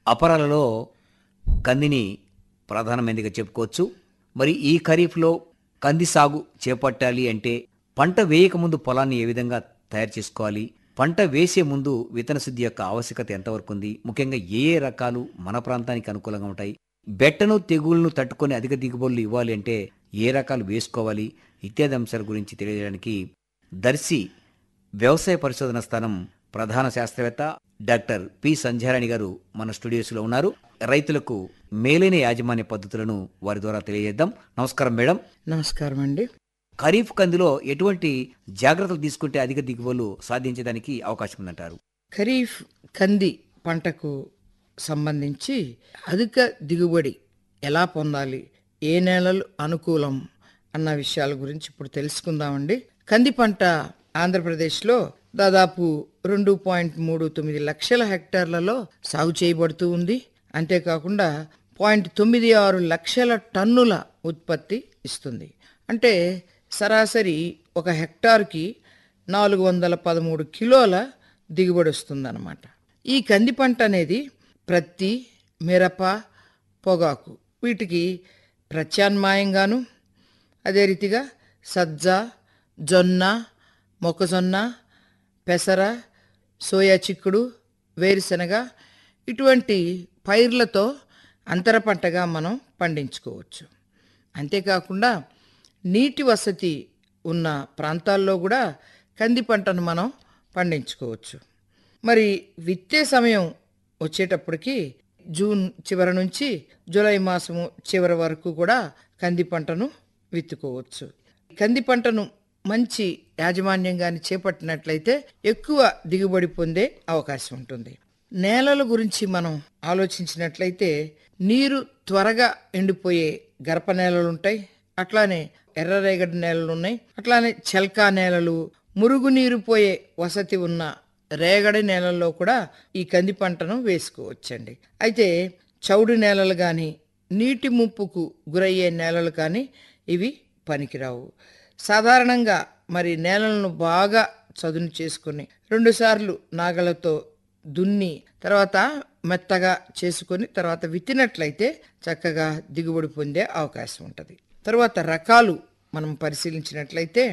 అపరాలలో కందిని ప్రధానమైనదిగా చెప్పుకోవచ్చు మరి ఈ ఖరీఫ్లో కంది సాగు చేపట్టాలి అంటే పంట వేయకముందు పొలాన్ని ఏ విధంగా తయారు చేసుకోవాలి పంట వేసే ముందు విత్తన శుద్ధి యొక్క ఆవశ్యకత ఎంతవరకు ఉంది ముఖ్యంగా ఏ ఏ రకాలు మన ప్రాంతానికి అనుకూలంగా ఉంటాయి బెట్టను తెగుళ్లను తట్టుకొని అధిక దిగుబడులు ఇవ్వాలి అంటే ఏ రకాలు వేసుకోవాలి ఇత్యాది అంశాల గురించి తెలియజేయడానికి దర్శి వ్యవసాయ పరిశోధన స్థానం ప్రధాన శాస్త్రవేత్త డాక్టర్ పి సంధ్యారాణి గారు మన స్టూడియోస్లో ఉన్నారు రైతులకు మేలైన యాజమాన్య పద్ధతులను వారి ద్వారా తెలియజేద్దాం నమస్కారం మేడం నమస్కారం అండి ఖరీఫ్ కందిలో ఎటువంటి జాగ్రత్తలు తీసుకుంటే అధిక దిగుబడులు సాధించడానికి అవకాశం ఉందంటారు ఖరీఫ్ కంది పంటకు సంబంధించి అధిక దిగుబడి ఎలా పొందాలి ఏ నేలలు అనుకూలం అన్న విషయాల గురించి ఇప్పుడు తెలుసుకుందామండి కంది పంట ఆంధ్రప్రదేశ్లో దాదాపు రెండు పాయింట్ మూడు తొమ్మిది లక్షల హెక్టార్లలో సాగు చేయబడుతూ ఉంది అంతేకాకుండా పాయింట్ తొమ్మిది ఆరు లక్షల టన్నుల ఉత్పత్తి ఇస్తుంది అంటే సరాసరి ఒక హెక్టార్కి నాలుగు వందల పదమూడు కిలోల దిగుబడి వస్తుందన్నమాట ఈ కంది పంట అనేది ప్రత్తి మిరప పొగాకు వీటికి ప్రత్యామ్నాయంగాను అదే రీతిగా సజ్జ జొన్న మొక్కజొన్న పెసర సోయా చిక్కుడు వేరుశనగ ఇటువంటి పైర్లతో అంతర పంటగా మనం పండించుకోవచ్చు అంతేకాకుండా నీటి వసతి ఉన్న ప్రాంతాల్లో కూడా కంది పంటను మనం పండించుకోవచ్చు మరి విత్తే సమయం వచ్చేటప్పటికి జూన్ చివరి నుంచి జూలై మాసము చివరి వరకు కూడా కంది పంటను విత్తుకోవచ్చు కంది పంటను మంచి యాజమాన్యంగాని చేపట్టినట్లయితే ఎక్కువ దిగుబడి పొందే అవకాశం ఉంటుంది నేలల గురించి మనం ఆలోచించినట్లయితే నీరు త్వరగా ఎండిపోయే గరప నేలలు ఉంటాయి అట్లానే ఎర్రరేగడి నేలలు ఉన్నాయి అట్లానే చెల్కా నేలలు మురుగునీరు పోయే వసతి ఉన్న రేగడి నేలల్లో కూడా ఈ కంది పంటను వేసుకోవచ్చండి అయితే చౌడు నేలలు కానీ నీటి ముప్పుకు గురయ్యే నేలలు కానీ ఇవి పనికిరావు సాధారణంగా మరి నేలలను బాగా చదును చేసుకుని రెండుసార్లు నాగలతో దున్ని తర్వాత మెత్తగా చేసుకొని తర్వాత విత్తినట్లయితే చక్కగా దిగుబడి పొందే అవకాశం ఉంటుంది తర్వాత రకాలు మనం పరిశీలించినట్లయితే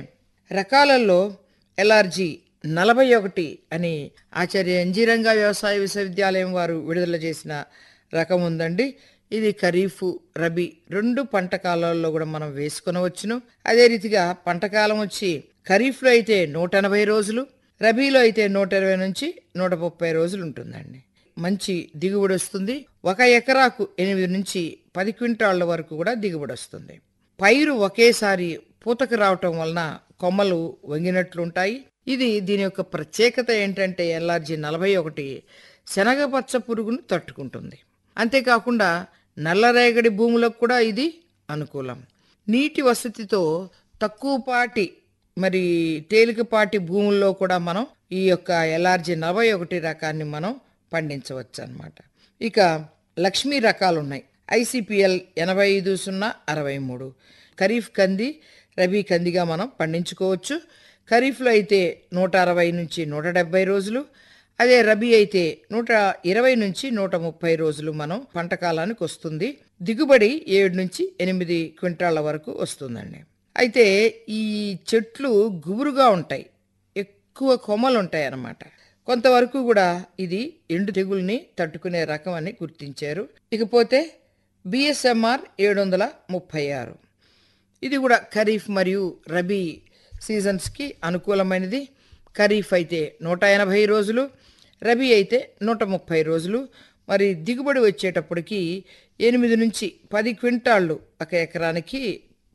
రకాలలో ఎల్ఆర్జీ నలభై ఒకటి అని ఆచార్య ఎంజీరంగా వ్యవసాయ విశ్వవిద్యాలయం వారు విడుదల చేసిన రకం ఉందండి ఇది ఖరీఫ్ రబీ రెండు పంట కాలాల్లో కూడా మనం వేసుకొనవచ్చును అదే రీతిగా పంట కాలం వచ్చి ఖరీఫ్లో అయితే నూట ఎనభై రోజులు రబీలో అయితే నూట ఇరవై నుంచి నూట ముప్పై రోజులు ఉంటుందండి మంచి దిగుబడి వస్తుంది ఒక ఎకరాకు ఎనిమిది నుంచి పది క్వింటాళ్ల వరకు కూడా దిగుబడి వస్తుంది పైరు ఒకేసారి పూతకు రావటం వలన కొమ్మలు వంగినట్లుంటాయి ఇది దీని యొక్క ప్రత్యేకత ఏంటంటే ఎల్ఆర్జీ నలభై ఒకటి శనగపచ్చ పురుగును తట్టుకుంటుంది అంతేకాకుండా నల్లరేగడి భూములకు కూడా ఇది అనుకూలం నీటి వసతితో తక్కువపాటి మరి తేలికపాటి భూముల్లో కూడా మనం ఈ యొక్క ఎల్ఆర్జీ నలభై ఒకటి రకాన్ని మనం పండించవచ్చు అన్నమాట ఇక లక్ష్మీ రకాలు ఉన్నాయి ఐసిపిఎల్ ఎనభై ఐదు సున్నా అరవై మూడు ఖరీఫ్ కంది రబీ కందిగా మనం పండించుకోవచ్చు ఖరీఫ్లో అయితే నూట అరవై నుంచి నూట డెబ్బై రోజులు అదే రబీ అయితే నూట ఇరవై నుంచి నూట ముప్పై రోజులు మనం పంట కాలానికి వస్తుంది దిగుబడి ఏడు నుంచి ఎనిమిది క్వింటాళ్ల వరకు వస్తుందండి అయితే ఈ చెట్లు గుబురుగా ఉంటాయి ఎక్కువ కొమ్మలు ఉంటాయి అన్నమాట కొంతవరకు కూడా ఇది ఎండు తెగుల్ని తట్టుకునే రకం అని గుర్తించారు ఇకపోతే బిఎస్ఎంఆర్ ఏడు వందల ముప్పై ఆరు ఇది కూడా ఖరీఫ్ మరియు రబీ సీజన్స్కి అనుకూలమైనది ఖరీఫ్ అయితే నూట ఎనభై రోజులు రబీ అయితే నూట ముప్పై రోజులు మరి దిగుబడి వచ్చేటప్పటికి ఎనిమిది నుంచి పది క్వింటాళ్ళు ఒక ఎకరానికి